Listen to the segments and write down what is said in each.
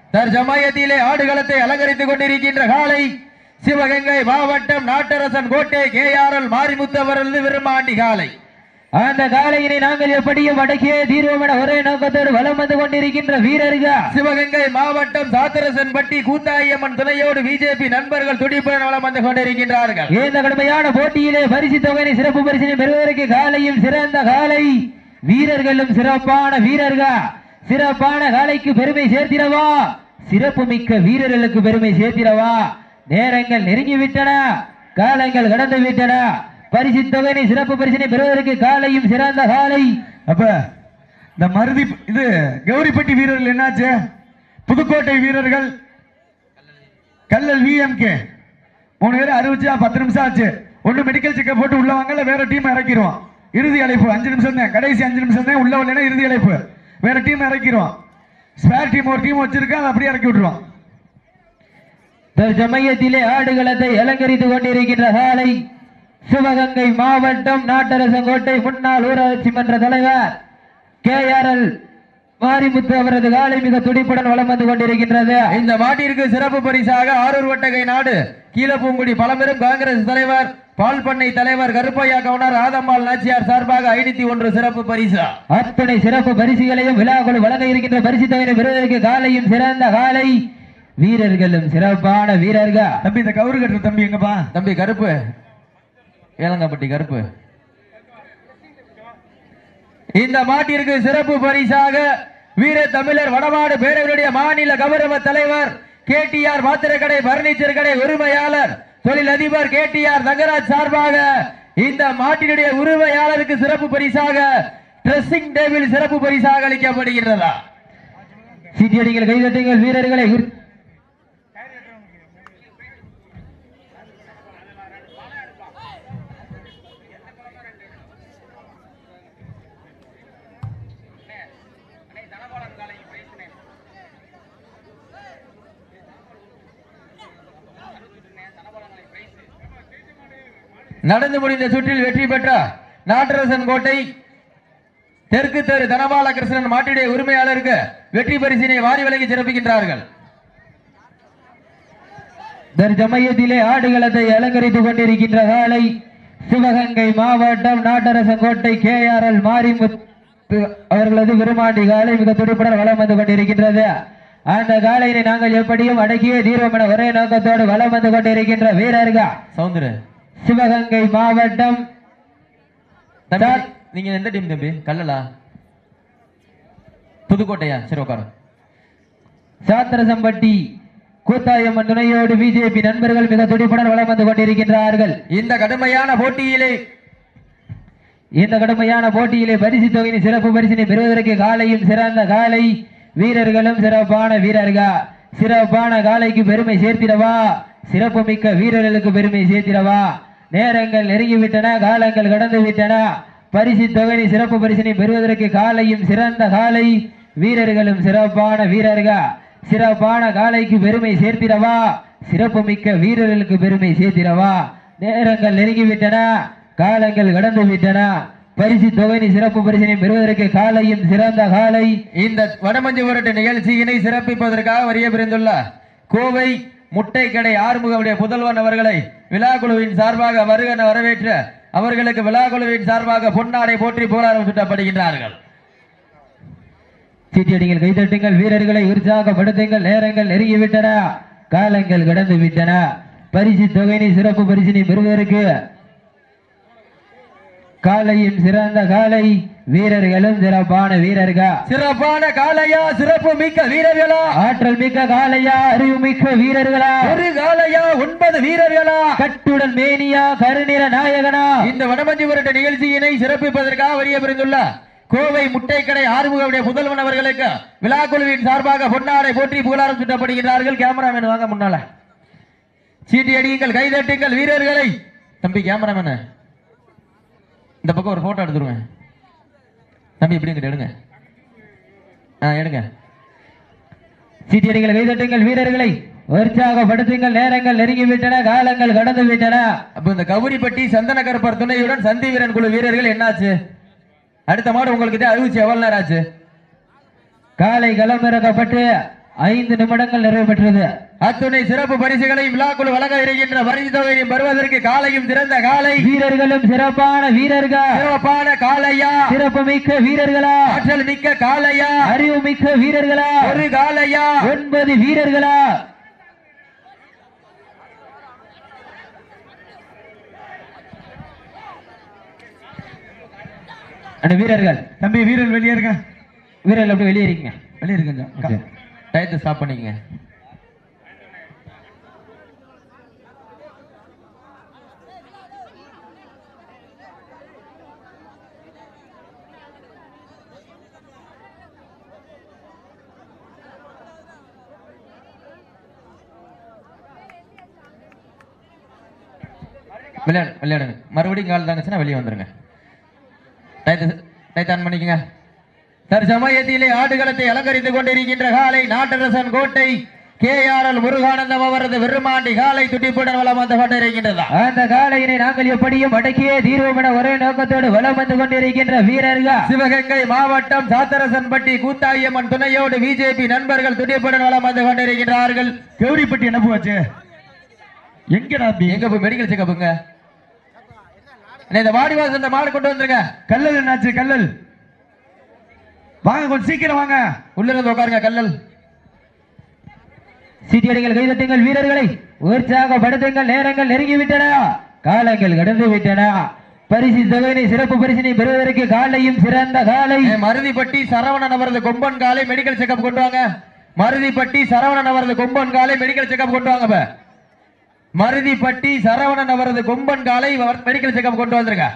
தற்சமயத்திலே ஆடுகளத்தை அலங்கரித்துக் கொண்டிருக்கின்ற காலை சிவகங்கை மாவட்டம் நாட்டரசன் கோட்டை கேஆர்எல் மாரிமுத்தவரது விரும்மாண்டி காலை அந்த காலையினை நாங்கள் எப்படியும் அடக்கியே தீர்வோம் என ஒரே நோக்கத்தோடு வலம் வந்து கொண்டிருக்கின்ற வீரர்கள் சிவகங்கை மாவட்டம் சாத்தரசன் பட்டி கூத்தாயம்மன் துணையோடு பிஜேபி நண்பர்கள் துடிப்புடன் வளம் வந்து கொண்டிருக்கின்றார்கள் இந்த கடுமையான போட்டியிலே பரிசு தொகையை சிறப்பு பரிசினை பெறுவதற்கு காலையும் சிறந்த காலை வீரர்களும் சிறப்பான வீரர்கள் சிறப்பான காலைக்கு பெருமை சேர்த்திடவா சிறப்பு மிக்க வீரர்களுக்கு பெருமை சேர்த்திடவா நேரங்கள் நெருங்கி விட்டன காலங்கள் கடந்து விட்டன பரிசு தொகையை சிறப்பு பரிசினை பெறுவதற்கு காலையும் சிறந்த காலை அப்ப இந்த மருதி இது கௌரிப்பட்டி வீரர்கள் என்னாச்சு புதுக்கோட்டை வீரர்கள் கல்லல் விஎம்கே மூணு பேரும் அறிவிச்சா பத்து நிமிஷம் ஆச்சு ஒண்ணு மெடிக்கல் செக்கப் போட்டு உள்ள வாங்கல வேற டீம் இறக்கிடுவோம் இறுதி அழைப்பு அஞ்சு நிமிஷம் தான் கடைசி அஞ்சு நிமிஷம் தான் உள்ள வரலன்னா இறுதி அழைப்பு வேற டீம் இறக்கிடுவோம் ஸ்பேர் டீம் ஒரு டீம் வச்சிருக்கா அதை அப்படியே இறக்கி விட்டுருவோம் தற்சமயத்திலே ஆடுகளத்தை அலங்கரித்துக் கொண்டிருக்கின்ற காலை சிவகங்கை மாவட்டம் நாட்டரசங்கோட்டை முன்னாள் ஊராட்சி மன்ற தலைவர் கே ஆர் எல் மாரிமுத்து அவரது காலை மிக துடிப்புடன் வலம் வந்து கொண்டிருக்கின்றது இந்த மாட்டிற்கு சிறப்பு பரிசாக ஆரூர் வட்டகை நாடு கீழப்பூங்குடி பழம்பெரும் காங்கிரஸ் தலைவர் பால் பண்ணை தலைவர் கருப்பையா கவுனர் ஆதம்மாள் நாச்சியார் சார்பாக ஐநூத்தி ஒன்று சிறப்பு பரிசா அத்தனை சிறப்பு பரிசுகளையும் விழாக்குழு வழங்க இருக்கின்ற பரிசு தொகையை பெறுவதற்கு காலையும் சிறந்த காலை வீரர்களும் சிறப்பான வீரர்கள் தம்பி இந்த கவுரு கட்டுற தம்பி எங்கப்பா தம்பி கருப்பு ஏலங்கப்பட்டி கருப்பு இந்த மாட்டிற்கு சிறப்பு பரிசாக வீர தமிழர் வடமாடு பேரவருடைய மாநில கௌரவ தலைவர் கேடிஆர் பாத்திரக்கடை பர்னிச்சர் கடை உரிமையாளர் தொழில் அதிபர் கேடிஆர் தங்கராஜ் சார்பாக இந்த மாட்டினுடைய உரிமையாளருக்கு சிறப்பு பரிசாக ட்ரெஸ்ஸிங் டேபிள் சிறப்பு பரிசாக அளிக்கப்படுகிறதா சீட்டியடிகள் கைதட்டுங்கள் வீரர்களை உற்- நடந்து முடிந்த சுற்றில் வெற்றி பெற்ற நாட்டரசன் கோட்டை தெற்கு தெரு தனபால கிருஷ்ணன் மாட்டுடைய உரிமையாளருக்கு வெற்றி பரிசினை வாரி வழங்கி சிறப்பிக்கின்றார்கள் தற்சமயத்திலே ஆடுகளத்தை அலங்கரித்துக் கொண்டிருக்கின்ற காலை சிவகங்கை மாவட்டம் Nattarasankottai K R L Marimuthu அவர்களது விருமாண்டி காலை மிக துடிப்புடன் வலம் வந்து கொண்டிருக்கின்றது அந்த காலையினை நாங்கள் எப்படியும் அடக்கிய தீர்வம் என ஒரே நோக்கத்தோடு வலம் வந்து கொண்டிருக்கின்ற வீரர்கள் சவுந்தரு சிவகங்கை மாவட்டம் தம்பி நீங்க எந்த டீம் தம்பி கல்லலா புதுக்கோட்டையா சரி உட்காரு சாத்திரசம்பட்டி கூத்தாயம்மன் துணையோடு பிஜேபி நண்பர்கள் மிக துடிப்புடன் வலம் வந்து கொண்டிருக்கின்றார்கள் இந்த கடுமையான போட்டியிலே இந்த கடுமையான போட்டியிலே பரிசு தொகையின் சிறப்பு பரிசினை பெறுவதற்கு காலையும் சிறந்த காலை வீரர்களும் சிறப்பான வீரர்கள் சிறப்பான காலைக்கு பெருமை சேர்த்திடவா சிறப்பு மிக்க வீரர்களுக்கு பெருமை சேர்த்திடவா நேரங்கள் நெருங்கிவிட்டன காலங்கள் கடந்து விட்டன பரிசு தொகையை சிறப்பு பரிசினை பெறுவதற்கு காலையும் சிறந்த காலை வீரர்களும் சிறப்பான வீரர்கள் சிறப்பான காலைக்கு பெருமை சேர்த்திடவா சிறப்பு மிக்க வீரர்களுக்கு பெருமை சேர்த்திடவா நேரங்கள் நெருங்கிவிட்டன காலங்கள் கடந்து விட்டன பரிசு தொகையை சிறப்பு பரிசினை பெறுவதற்கு காலையும் சிறந்த காலை இந்த வடமஞ்சி உரட்டு நிகழ்ச்சியினை சிறப்பிப்பதற்காக வரிய பிரிந்துள்ள கோவை முட்டை கடை ஆறுமுகவுடைய புதல்வன் அவர்களை விழாக்குழுவின் சார்பாக வருகன வரவேற்று அவர்களுக்கு விழாக்குழுவின் சார்பாக பொன்னாடை போற்றி புகழாரம் சுட்டப்படுகின்றார்கள் சீட்டியடிகள் கைதட்டுங்கள் வீரர்களை உற்சாகப்படுத்துங்கள் நேரங்கள் நெருங்கிவிட்டன காலங்கள் கடந்து விட்டன பரிசு தொகையினை சிறப்பு பரிசினை பெறுவதற்கு காலையும் சிறந்த காலை வீரர்களும் சிறப்பான வீரர்கள் சிறப்பான காளையா சிறப்பு மிக்க வீரர்களா ஆற்றல் மிக்க காலையா அறிவு மிக்க வீரர்களா ஒரு காளையா ஒன்பது வீரர்களா கட்டுடன் மேனியா கருநிற நாயகனா இந்த வடமஞ்சி உரட்டு நிகழ்ச்சியினை சிறப்பிப்பதற்காக வரிய பிரிந்துள்ள கோவை முட்டைக்கடை ஆறுமுகவுடைய புதல்வன் அவர்களுக்கு விழாக்குழுவின் சார்பாக பொன்னாடை போற்றி புகழாரம் சுட்டப்படுகிறார்கள் கேமராமேன் வாங்க முன்னால சீட்டி அடியுங்கள் கைதட்டுங்கள் வீரர்களை தம்பி கேமராமேன் இந்த பக்கம் ஒரு போட்டோ எடுத்துருவேன் தம்பி இப்படி இங்கிட்ட எடுங்க ஆ எடுங்க சீட்டியடிகள் கைதட்டுங்கள் வீரர்களை உற்சாகப்படுத்துங்கள் நேரங்கள் நெருங்கிவிட்டன காலங்கள் கடந்து விட்டன அப்ப இந்த கவுரிப்பட்டி சந்தன கருப்பர் துணையுடன் சந்தி வீரன் குழு வீரர்கள் என்னாச்சு அடுத்த மாடு உங்களுக்கு தான் அறிவிச்சு எவ்வளவு நேரம் ஆச்சு காலை களமிறக்கப்பட்டு ஐந்து நிமிடங்கள் நிறைவு பெற்றது அத்துணை சிறப்பு பரிசுகளை விழாக்குழு வழங்க இருக்கின்ற பரிசு தொகையையும் பெறுவதற்கு காலையும் சிறந்த காலை வீரர்களும் சிறப்பான வீரர்கள் சிறப்பான காலையா சிறப்பு மிக்க வீரர்களா ஆற்றல் மிக்க காலையா அறிவு மிக்க வீரர்களா ஒரு காலையா ஒன்பது வீரர்களா அந்த வீரர்கள் தம்பி வீரர் வெளியே இருக்க வீரர்கள் அப்படி வெளியேறிங்க வெளியே இருக்க கொஞ்சம் ஓகே. டயத்தை ஸ்டாப் பண்ணிக்கங்க விளையாடு விளையாடுங்க மறுபடியும் கால் தானுச்சுன்னா வெளியே வந்துருங்க டயத்தை டயத்தை ஆன் பண்ணிக்கங்க தற்சமயத்திலே ஆடுகளத்தை அலங்கரித்துக் கொண்டிருக்கின்ற காலை நாட்டரசன் Kottai K R L Muruganandam அவரது விருமாண்டி காலை துட்டிப்புடன் வளம் வந்து கொண்டிருக்கின்றதா அந்த காலையினை நாங்கள் எப்படியும் அடக்கியே தீர்வோம் என ஒரே நோக்கத்தோடு வலம் வந்து கொண்டிருக்கின்ற வீரர்கள் சிவகங்கை மாவட்டம் சாத்தரசன்பட்டி கூத்தாயம்மன் துணையோடு பிஜேபி நண்பர்கள் துடிப்புடன் வளம் வந்து கொண்டிருக்கின்றார்கள் கௌரிப்பட்டி என்ன போச்சு எங்கடா அப்படி எங்க போய் மெடிக்கல் செக்கப்புங்க இந்த வாடிவாசல் இந்த மாடு கொண்டு வந்துருங்க கல்லல் என்னாச்சு கல்லல் வாங்க கொஞ்சம் சீக்கிரம் வாங்க உள்ள இருந்து உட்காருங்க கல்லல் சீட்டியடிகள் கைதட்டுங்கள் வீரர்களை உற்சாகப்படுத்துங்கள் நேரங்கள் நெருங்கிவிட்டன காலங்கள் கடந்து விட்டன பரிசு தொகையினை சிறப்பு பரிசினை பெறுவதற்கு காலையும் சிறந்த காலை ஏ, மருதிப்பட்டி சரவணன் அவரது கொம்பன் காலை மெடிக்கல் செக்கப் கொண்டு வாங்க மருதிப்பட்டி சரவணன் அவரது கொம்பன் காலை மெடிக்கல் செக்கப் கொண்டு வாங்க இப்ப. மருதிப்பட்டி சரவணன் அவரது கொம்பன் காலை அவர் மெடிக்கல் செக்கப் கொண்டு வந்திருக்க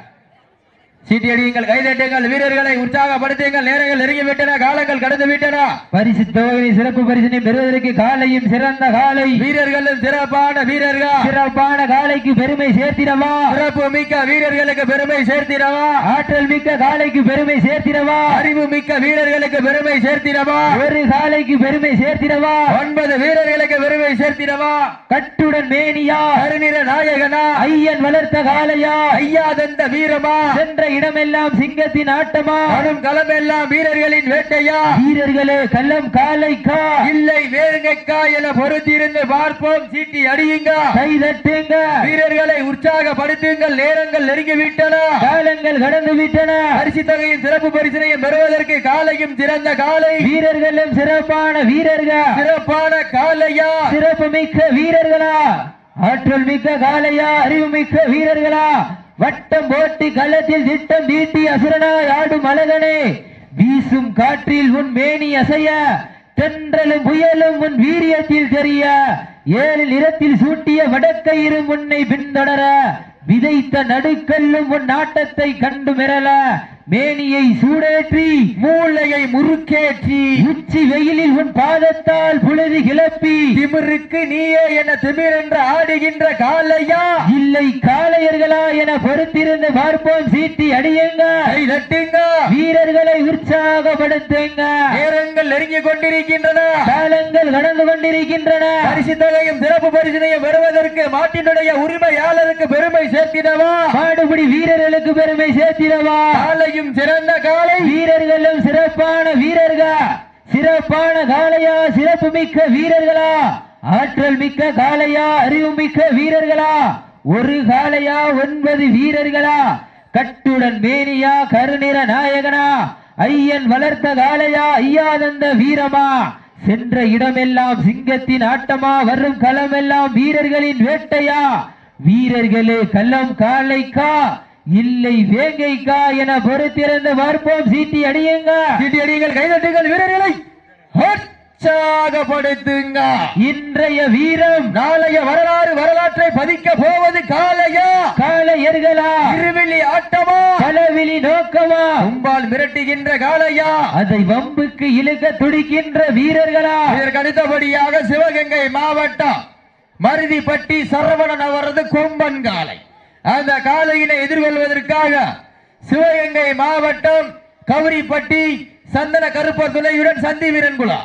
சீட்டி அடியுங்கள் கைதட்டுங்கள் வீரர்களை உற்சாகப்படுத்துங்கள் நேரங்கள் நெருங்கி விட்டன காலங்கள் கடந்து விட்டன பரிசு தொகையினை சிறப்பு பரிசினை பெறுவதற்கு காலையும் சிறந்த காலை வீரர்களும் சிறப்பான வீரர்கள் சிறப்பான காலைக்கு பெருமை சேர்த்திடவா சிறப்பு மிக்க வீரர்களுக்கு பெருமை சேர்த்திடவா ஆற்றல் மிக்க காலைக்கு பெருமை சேர்த்திடவா அறிவு மிக்க வீரர்களுக்கு பெருமை சேர்த்திடவா ஒரு காலைக்கு பெருமை சேர்த்திடவா ஒன்பது வீரர்களுக்கு பெருமை சேர்த்திடவா கட்டுடன் மேனியா கருநிற நாயகனா ஐயன் வளர்த்த காலையா ஐயா தந்த வீரமா சென்ற இடமெல்லாம் சிங்கத்தின் ஆட்டமா வரும் களமெல்லாம் வீரர்களின் வேட்டையா வீரர்களே கள்ளம் காலைக்கா இல்லை வேறுகைக்கா என பொறுத்திருந்து பார்ப்போம் சீட்டி அடியுங்க கை தட்டுங்க வீரர்களை உற்சாகப்படுத்துங்கள் நேரங்கள் நெருங்கி விட்டன காலங்கள் கடந்து விட்டன பரிசு தொகையின் சிறப்பு பரிசனையும் பெறுவதற்கு காலையும் சிறந்த காலை வீரர்களும் சிறப்பான வீரர்கள் சிறப்பான காலையா சிறப்பு மிக்க வீரர்களா ஆற்றல் மிக்க காலையா அறிவு மிக்க வீரர்களா வட்டம் போட்டி களத்தில் திட்டம் தீட்டி அசுரனாய் ஆடும் அழகனே வீசும் காற்றில் உன் மேனி அசைய தென்றலும் புயலும் உன் வீரியத்தில் தெரிய ஏழு நிறத்தில் சூட்டிய வடக்கயிறு உன்னை பின்தொடர விதைத்த நடுக்கல்லும் உன் நாட்டத்தை கண்டு மிரள மேனியை சூடேற்றி மூளையை முறுக்கேற்றி உச்சி வெயிலில் உன் பாதத்தால் புழுதி கிளப்பி திமிருக்கு நீயே என திமிரென்று ஆடுகின்ற காலையா இல்லை காளையர்களா என பொறுத்திருந்து பார்ப்போம் சீட்டி அடியுங்க கை தட்டுங்க வீரர்களை உற்சாகப்படுத்துங்க நேரங்கள் நெருங்கி கொண்டிருக்கின்றன காலங்கள் கடந்து கொண்டிருக்கின்றன பரிசு தொகையும் சிறப்பு பரிசினையும் பெறுவதற்கு மாட்டினுடைய உரிமையாளருக்கு பெருமை சேர்த்திடவா மாடுபிடி வீரர்களுக்கு பெருமை சேர்த்திடவா காலையும் சிறந்த காலை வீரர்களும் சிறப்பான வீரர்கள் சிறப்பான காளையா சிறப்பு மிக்க வீரர்களா ஆற்றல் மிக்க காளையா அறிவு மிக்க வீரர்களா ஒரு காளையா ஒன்பது வீரர்களா கட்டுடன் மேனியா கருநிற நாயகனா ஐயன் வளர்த்த காளையா ஐயாதந்த வீரமா சென்ற இடமெல்லாம் சிங்கத்தின் ஆட்டமா வரும் களமெல்லாம் வீரர்களின் வேட்டையா வீரர்களே கள்ளம் காளைக்கா இல்லை வேங்கைக்கா என பொறுத்திருந்து பார்ப்போம் சீட்டி அடியுங்க சீட்டி அடியுங்கள் கைதட்டுங்கள் வீரர்களை உற்சாகப்படுத்துங்க இன்றைய வீரம் நாளைய வரலாறு வரலாற்றை பதிக்க போவது காலையா காளையர்களா இருவிழி ஆட்டமா களவிழி நோக்கமா கும்பால் மிரட்டுகின்ற காலையா அதை வம்புக்கு இழுக்க துடிக்கின்ற வீரர்களா இதற்கு அடுத்தபடியாக சிவகங்கை மாவட்டம் மருதிப்பட்டி சரவணன் அவரது கொம்பன் காலை அந்த காலையினை எதிர்கொள்வதற்காக சிவகங்கை மாவட்டம் கவுரிப்பட்டி சந்தன கருப்பர் துணையுடன் சந்தி வீரன் குலா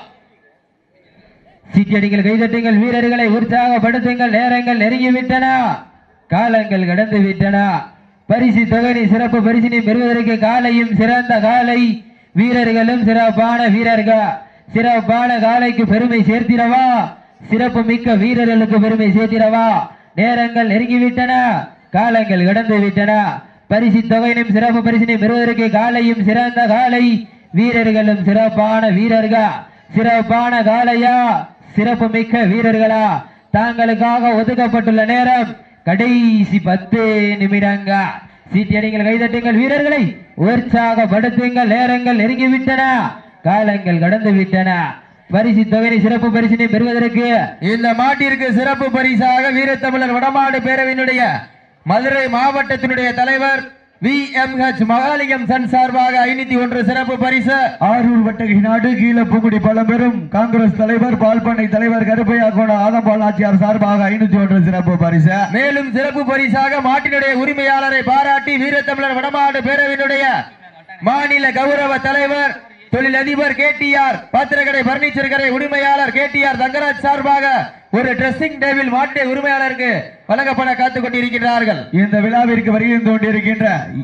சீட்டியடிகள் கைதட்டுங்கள் வீரர்களை உற்சாகப்படுத்துங்கள் நேரங்கள் நெருங்கிவிட்டன காலங்கள் கடந்து விட்டன பரிசு தொகையை சிறப்பு பரிசினை பெறுவதற்கு காலையும் சிறந்த காலை வீரர்களும் சிறப்பான வீரர்கள் சிறப்பான காலைக்கு பெருமை சேர்த்திடவா சிறப்பு மிக்க வீரர்களுக்கு பெருமை சேர்த்திடவா நேரங்கள் நெருங்கிவிட்டன காலங்கள் கடந்து விட்டன பரிசு தொகையினும் சிறப்பு பரிசினை பெறுவதற்கு காலையும் சிறந்த காலை வீரர்களும் சிறப்பான வீரர்கள் சிறப்பான காலையா சிறப்பு மிக்க வீரர்களா தாங்களுக்காக ஒதுக்கப்பட்டுள்ள நேரம் கடைசி பத்து நிமிடங்க சீட்டியடிங்கள் கைதட்டுங்கள் வீரர்களை உற்சாகப்படுத்துங்கள் நேரங்கள் நெருங்கிவிட்டன காலங்கள் கடந்து விட்டன பரிசு தொகையை சிறப்பு பரிசினை பெறுவதற்கு இந்த மாட்டிற்கு சிறப்பு பரிசாக வீரத்தமிழர் வடமாடு பேரவையினுடைய மதுரை மாவட்டத்தினுடைய தலைவர் V M H Mahalingam son சார்பாக ஐநூத்தி ஒன்று சிறப்பு பரிசு ஆரூர் வட்டகை நாடு கீழப்புங்குடி பழம்பெரும் காங்கிரஸ் தலைவர் பால்பண்ணை தலைவர் கருப்பையா கோண ஆதம்பால் நாச்சியார் சார்பாக ஐநூத்தி ஒன்று சிறப்பு பரிசு மேலும் சிறப்பு பரிசாக மாட்டினுடைய உரிமையாளரை பாராட்டி வீரத்தமிழர் வடமாடு பேரவையினுடைய மாநில கௌரவ தலைவர் தொழிலதிபர் கேடிஆர் பாத்திரக்கடை பர்னிச்சர் கடை உரிமையாளர் கேடிஆர் தங்கராஜ் சார்பாக ஒரு ட்ரெஸ்ஸிங் டேபிள் மாட்டை உரிமையாளருக்கு வழங்கப்பட காத்துக் கொண்டிருக்கிறார்கள் இந்த விழாவிற்கு வருகை கொண்டிருக்கின்ற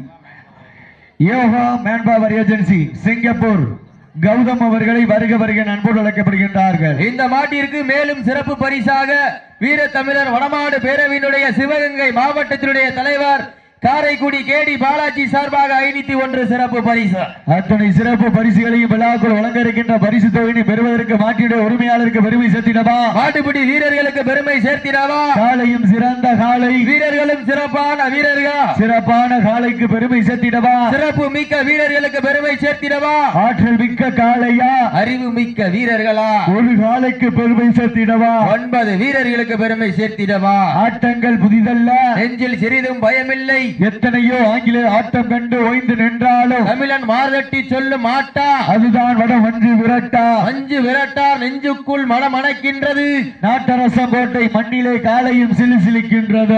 Yoga manpower agency Singapore Gautam அவர்களை வருக வருக நண்போடு அழைக்கப்படுகின்றார்கள் இந்த மாட்டிற்கு மேலும் சிறப்பு பரிசாக வீர தமிழர் வடமாடு பேரவையினுடைய சிவகங்கை மாவட்டத்தினுடைய தலைவர் காரைக்குடி கேடி பாலாஜி சார்பாக ஐநூத்தி ஒன்று சிறப்பு பரிசு அத்தனை சிறப்பு பரிசுகளையும் விழாக்குள் வழங்க இருக்கின்ற பரிசு தொகையை பெறுவதற்கு மாட்டியுடைய உரிமையாளருக்கு பெருமை சேர்த்திடவா மாட்டுப்பிடி வீரர்களுக்கு பெருமை சேர்த்திடவா காலையும் சிறந்த காலை வீரர்களும் சிறப்பான வீரர்கள் சிறப்பான காலைக்கு பெருமை சேர்த்திடவா சிறப்பு மிக்க வீரர்களுக்கு பெருமை சேர்த்திடவா ஆற்றல் மிக்க காளையா அறிவு மிக்க வீரர்களா ஒரு காலைக்கு பெருமை சேர்த்திடவா ஒன்பது வீரர்களுக்கு பெருமை சேர்த்திடவா ஆட்டங்கள் புதிதல்ல நெஞ்சில் சிறிதும் பயமில்லை எத்தனையோ ஆங்கில ஆட்டம் கண்டு ஓய்ந்து நின்றாலும் தமிழன் மார்கட்டி சொல்லும் மாட்டா அதுதான் வட மஞ்சு விரட்டா மஞ்சு விரட்டார் நெஞ்சுக்குள் மனம் அணைக்கின்றது நாட்டரசங்கோட்டை மண்ணிலே காலையும் சிலுசிலிக்கின்றது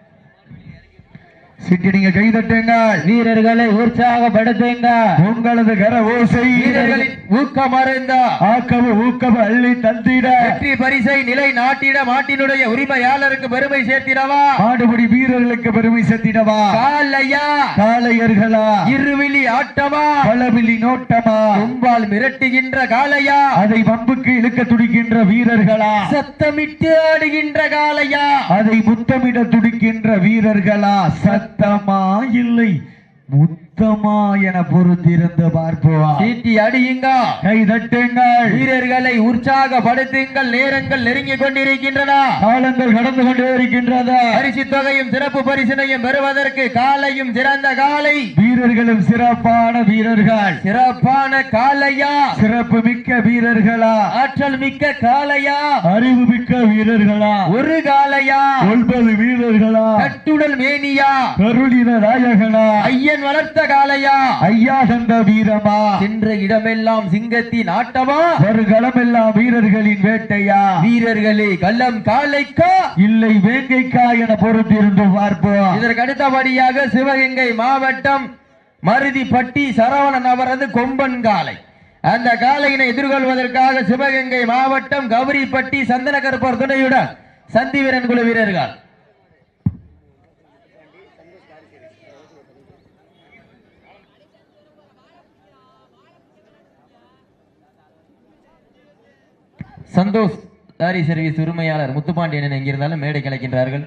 சிட்டிடிங்க கைதட்டுங்கள் வீரர்களை உற்சாகப்படுத்துங்க உங்களது கர ஓசை வீரர்களின் ஊக்கம் அறிந்த ஆக்கவு ஊக்கவு அள்ளி தந்திட வெற்றி பரிசை நிலை நாட்டிட மாட்டினுடைய உரிமையாளருக்கு பெருமை சேர்த்திடவா மாடுபிடி வீரர்களுக்கு பெருமை சேர்த்திடவா காலையா காளையர்களா இருவிழி ஆட்டமா பலவிழி நோட்டமா கும்பால் மிரட்டுகின்ற காளையா அதை வம்புக்கு இழுக்க துடிக்கின்ற வீரர்களா சத்தமிட்டு ஆடுகின்ற காளையா அதை முத்தமிட துடிக்கின்ற வீரர்களா சத்தமா இல்லை முத்தமா என பொறுத்திருந்து பார்ப்போம் சீட்டி அடியுங்க கை தட்டுங்கள் வீரர்களை உற்சாகப்படுத்துங்கள் நேரங்கள் நெருங்கிக் கொண்டிருக்கின்றன காலங்கள் கடந்து கொண்டே இருக்கின்றது பரிசு தொகையும் சிறப்பு பரிசினையும் பெறுவதற்கு காலையும் சிறந்த காலை வீரர்களும் சிறப்பான வீரர்கள் சிறப்பான காலையா சிறப்பு மிக்க வீரர்களா ஆற்றல் மிக்க காலையா அறிவு மிக்க வீரர்களா ஒரு காலையா ஒன்பது வீரர்களா கட்டுடல் மேனியா கருளின நாயகனா ஐயன் வளர்த்த காலையா ஐயா தந்த வீரமா சென்ற இடமெல்லாம் சிங்கத்தின் ஆட்டமா ஒரு களமெல்லாம் வீரர்களின் வேட்டையா வீரர்களே கள்ளம் காலைக்கா இல்லை வேங்கைக்கா என பொறுத்திருந்து பார்ப்போம் இதற்கு அடுத்தபடியாக சிவகங்கை மாவட்டம் மருதிப்பட்டி சரவணன் அவரது கொம்பன் காலை அந்த காலையினை எதிர்கொள்வதற்காக சிவகங்கை மாவட்டம் கௌரிப்பட்டி சந்தனகருப்பர் துணையுடன் சந்திவீரன் குழு வீரர்கள் சந்தோஷ் தாரி சர்வீஸ் உரிமையாளர் முத்துப்பாண்டியன் எங்கிருந்தாலும் மேடை கலைக்கின்றார்கள்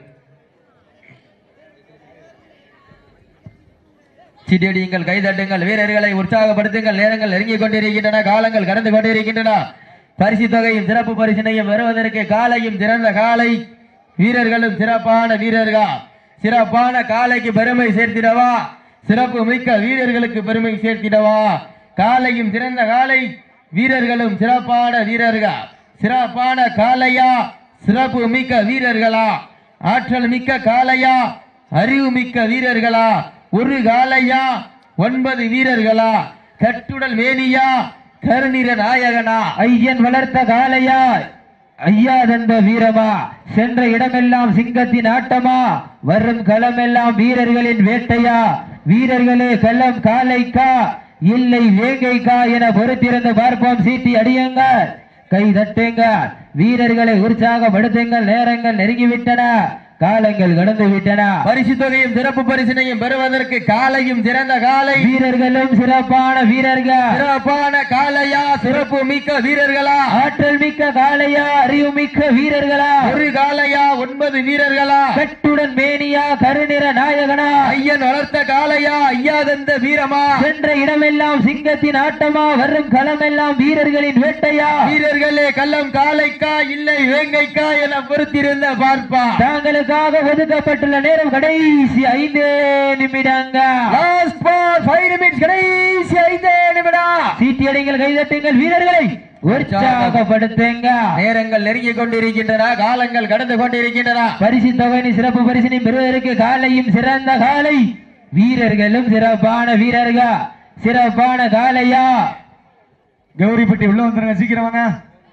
சிடியடியுங்கள் கைதட்டுங்கள் வீரர்களை உற்சாகப்படுத்துங்கள் நேரங்கள் நெருங்கிக் கொண்டிருக்கின்றன காலங்கள் கடந்து கொண்டிருக்கின்றன பரிசு தொகையும் சிறப்பு பரிசினையும் வருவதற்கு காலையும் சிறந்த காலை வீரர்களும் சிறப்பான வீரர்கள் சிறப்பான காலைக்கு பெருமை சேர்த்திடவா சிறப்பு மிக்க வீரர்களுக்கு பெருமை சேர்த்திடவா காலையும் சிறந்த காலை வீரர்களும் சிறப்பான வீரர்கள் சிறப்பான காலையா சிறப்பு மிக்க வீரர்களா ஆற்றல் மிக்க காலையா அறிவு மிக்க வீரர்களா ஒரு காலையா ஒன்பது வீரர்களா கட்டுடல் மேனியா கருநிற நாயகனா ஐயன் வளர்த்த காளையா ஐயா தந்த வீரமா சென்ற இடமெல்லாம் சிங்கத்தின் ஆட்டமா வரும் களமெல்லாம் வீரர்களின் வேட்டையா வீரர்களே களம் காலைக்கா இல்லை வேங்கைக்கா என பொறுத்திருந்து பார்ப்போம் சீட்டி அடியுங்கள் கை தட்டுங்க வீரர்களை உற்சாகப்படுத்துங்கள் நேரங்கள் நெருங்கிவிட்டன காலங்கள் கடந்து விட்டன பரிசு தொகையும் சிறப்பு பரிசினையும் பெறுவதற்கு காலையும் சிறந்த காலை வீரர்களும் சிறப்பான வீரர்கள் சிறப்பான காலையா சிறப்பு மிக்க வீரர்களா ஆற்றல் மிக்க காளையா அறிவு மிக்க வீரர்களா ஒரு காலையா ஒன்பது வீரர்களா கட்டுடன் மேனியா கருநிற நாயகனா ஐயன் வளர்த்த காலையா ஐயாதந்த வீரமா சென்ற இடமெல்லாம் சிங்கத்தின் ஆட்டமா வரும் களமெல்லாம் வீரர்களின் வேட்டையா வீரர்களே கள்ளம் காலைக்கா இல்லை வேங்கைக்கா என பொறுத்திருந்த பார்ப்பா தாங்களுக்காக ஒதுக்கப்பட்டுள்ள நேரம் கடைசி ஐந்து நிமிடங்கள் லாஸ்ட் பார் ஃபைவ் நிமிட்ஸ் கடைசி ஐந்து நிமிடம் சீட்டியடிங்கள் கைதட்டுங்கள் வீரர்களை உற்சாகப்படுத்துங்க நேரங்கள் நெருங்கிக் கொண்டிருக்கின்றன காலங்கள் கடந்து கொண்டிருக்கின்றன பரிசு தொகையின் சிறப்பு பரிசினை பெறுவதற்கு காலையும் சிறந்த காலை வீரர்களும் சிறப்பான வீரர்கள் சிறப்பான காலையா கௌரிப்பட்டி உள்ள வந்துருங்க சீக்கிரம் வாங்க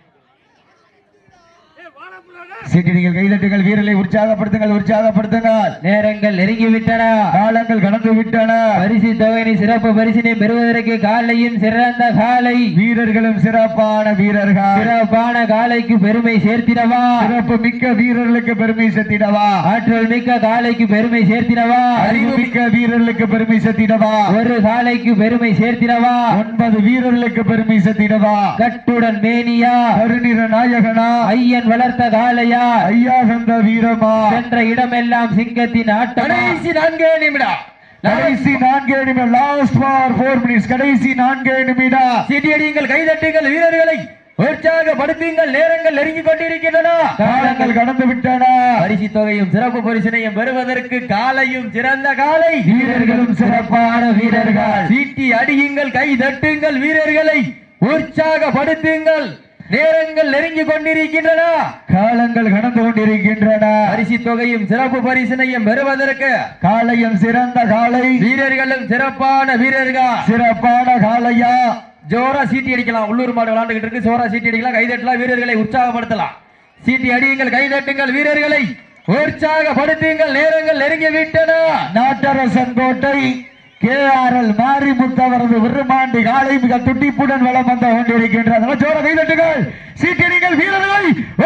சீட்டிடிகள் கைதட்டுங்கள் வீரர்களை உற்சாகப்படுத்துங்கள் உற்சாகப்படுத்துங்கள் நேரங்கள் நெருங்கிவிட்டன காலங்கள் கடந்து விட்டன பரிசு தொகையினை சிறப்பு பரிசினை பெறுவதற்கு காலையும் சிறந்த காலை வீரர்களும் சிறப்பான வீரர்கள் சிறப்பான காலைக்கு பெருமை சேர்த்திடவா சிறப்பு மிக்க வீரர்களுக்கு பெருமை சேர்த்திடவா ஆற்றல் மிக்க காலைக்கு பெருமை சேர்த்திடவா அறிவு மிக்க வீரர்களுக்கு பெருமை சேர்த்திடவா ஒரு காலைக்கு பெருமை சேர்த்திடவா ஒன்பது வீரர்களுக்கு பெருமை சேர்த்திடவா கட்டுடன் மேனியா கருநிற நாயகனா ஐயன் வளர்த்த காலையா ஐயா சந்த வீரமா சென்ற இடமெல்லாம் சிங்கத்தின் ஆட்டமா கடைசி நான்கே நிமிடம் கடைசி நான்கே நிமிடம் லாஸ்ட் ஃபார் ஃபோர் மினிட்ஸ் கடைசி நான்கே நிமிடம் சீட்டியடியுங்கள் கைதட்டுங்கள் வீரர்களை உற்சாகப்படுத்துங்கள் நேரங்கள் நெருங்கிக் கொண்டிருக்கின்றன காலங்கள் கடந்து விட்டன பரிசு தொகையும் சிறப்பு பரிசினையும் பெறுவதற்கு காலையும் சிறந்த காலை வீரர்களும் சிறப்பான வீரர்கள் சீட்டி அடியுங்கள் கை தட்டுங்கள் வீரர்களை உற்சாகப்படுத்துங்கள் நேரங்கள் நெருங்கிக் கொண்டிருக்கின்றன காலங்கள் கடந்து கொண்டிருக்கின்றன பரிசு தொகையும் சிறப்பு பரிசினையும் பெறுவதற்கு காலையும் சிறந்த காலை வீரர்களும் சிறப்பான வீரர்கள் சிறப்பான காலையா ஜோரா சீட்டி அடிக்கலாம் உள்ளூர் மாடு விளையாண்டுகிட்டு இருக்கு ஜோரா சீட்டி அடிக்கலாம் கைதட்டலாம் வீரர்களை உற்சாகப்படுத்தலாம் சீட்டி அடியுங்கள் கைதட்டுங்கள் வீரர்களை உற்சாகப்படுத்துங்கள் நேரங்கள் நெருங்கி விட்டன Nattarasan Kottai K R L மாரிமுத்தவரது விருமாண்டி காலை மிக துட்டிப்புடன் வளம் வந்து கொண்டிருக்கின்றது சோர கைதட்டுகள் சீட்டடிகள் வீரர்களை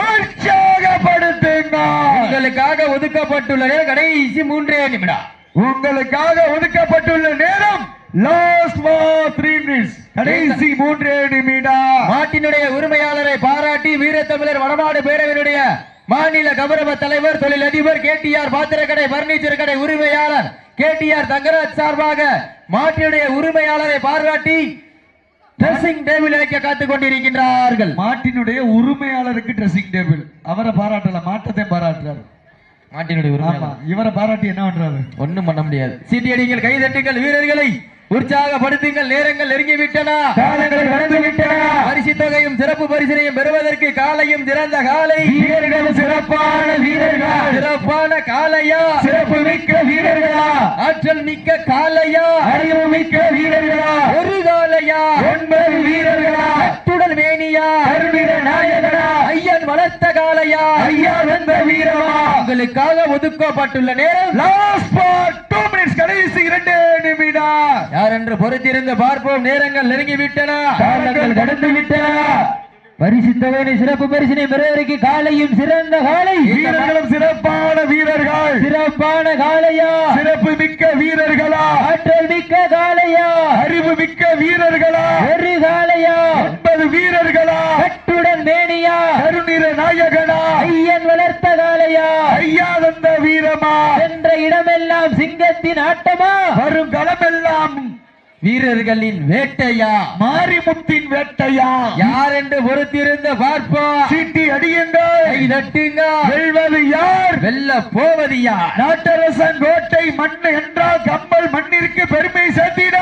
உற்சாகப்படுத்துங்கள் உங்களுக்காக ஒதுக்கப்பட்டுள்ள நேரம் கடைசி மூன்றே நிமிடம் உங்களுக்காக ஒதுக்கப்பட்டுள்ள நேரம் லாஸ்ட் த்ரீ மினிட்ஸ் கடைசி மூன்றே நிமிடம் மாட்டினுடைய உரிமையாளரை பாராட்டி வீரத்தமிழர் வடநாடு பேரவையினுடைய மாநில கௌரவ தலைவர் தொழிலதிபர் கேடிஆர் பாத்திரக்கடை பர்னிச்சர் கடை உரிமையாளர் கேடிஆர் தங்கராஜ் சார்பாக மாட்டினுடைய உரிமையாளரை பாராட்டி ட்ரெஸ்ஸிங் டேபிள் வைக்க காத்துக் கொண்டிருக்கின்றார்கள் மாட்டினுடைய உரிமையாளருக்கு ட்ரெஸ்ஸிங் டேபிள் அவரை பாராட்டல மாட்டத்தை பாராட்டுறாரு மாட்டினுடைய ஆமா உரிமையாளர் இவரை பாராட்டி என்ன பண்றாரு ஒண்ணும் பண்ண முடியாது சீட்டியடிங்கள் கைதட்டுங்கள் வீரர்களை உற்சாகப்படுத்துங்கள் நேரங்கள் நெருங்கி விட்டன காலங்கள் கடந்து விட்டன பரிசு தொகையும் சிறப்பு பரிசினையும் பெறுவதற்கு காலையும் சிறந்த காலை வீரர்கள் சிறப்பான வீரர்கள் சிறப்பான காலையா சிறப்பு மிக்க வீரர்களா ஆற்றல் மிக்க காலையா அறிவு மிக்க வீரர்களா ஒரு காலையா ஒன்பது வீரர்களா அத்துடல் மேனியா கருணிர நாயகனா ஐயன் வளர்த்த காலையா ஐயா வந்த வீரமா உங்களுக்காக ஒதுக்கப்பட்டுள்ள நேரம் லாஸ்ட் ஃபார் டூ மினிட்ஸ் கடைசி இரண்டு நிமிடம் யார் என்று பொறுத்திருந்து பார்ப்போம் நேரங்கள் நெருங்கி விட்டன காலங்கள் கடந்து விட்டன பரிசு தொகையினை சிறப்பு பரிசினை பெறுவதற்கு காலையும் சிறந்த காலை வீரர்களும் சிறப்பான வீரர்கள் சிறப்பான காலையா சிறப்பு மிக்க வீரர்களா ஆற்றல் மிக்க காலையா அறிவு மிக்க வீரர்களா ஒரு காலையா ஒன்பது வீரர்களா கட்டுடன் மேனியா கருநிற நாயகனா ஐயன் வளர்த்த காலையா ஐயா வந்த வீரமா சென்ற இடமெல்லாம் சிங்கத்தின் ஆட்டமா வரும் களமெல்லாம் வீரர்களின் வேட்டையா மாரிமுத்தின் வேட்டையா யார் என்று பொறுத்திருந்து பார்ப்போம் சீட்டி அடியுங்கள் கை தட்டுங்க வெல்வது யார் வெல்ல போவது யார் நாட்டரசன் கோட்டை மண் என்றால் கம்பல் மண்ணிற்கு பெருமை சேர்த்திட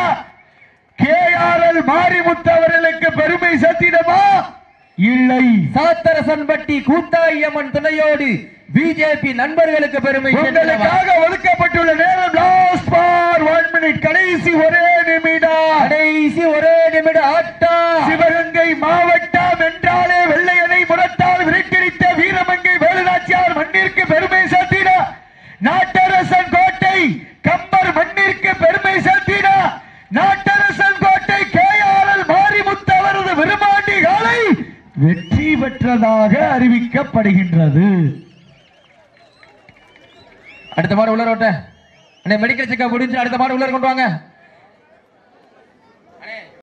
கேஆர்எல் மாரிமுத்து அவர்களுக்கு பெருமை சேர்த்திடமா இல்லை சாத்தரசன்பட்டி கூத்தாயம்மன் துணையோடு பிஜேபி நண்பர்களுக்கு பெருமை சேர்த்திடவா? உங்களுக்காக ஒதுக்கப்பட்டுள்ள நேரம் லாஸ்ட் ஃபார் ஒன் மினிட் கடைசி ஒரே நிமிடம் கடைசி ஒரே நிமிட ஆட்டம் சிவகங்கை மாவட்டம் என்றாலே வெள்ளையனை முரத்தால் விரட்டடித்த வீரமங்கை வேலுநாச்சியார் மண்ணிற்கு பெருமை சேர்த்திட நாட்டரசன் கோட்டை கம்பர் மண்ணிற்கு பெருமை சேர்த்திட நாட்டரசன் கோட்டை கேஆர்எல் மாரிமுத்து அவரது விருமாண்டி காலை வெற்றி பெற்றதாக அறிவிக்கப்படுகின்றது அடுத்த மாடு உள்ள ரோட்ட அண்ணே மெடிக்கல் செக்கப் முடிஞ்சு அடுத்த மாடு உள்ள கொண்டு வாங்க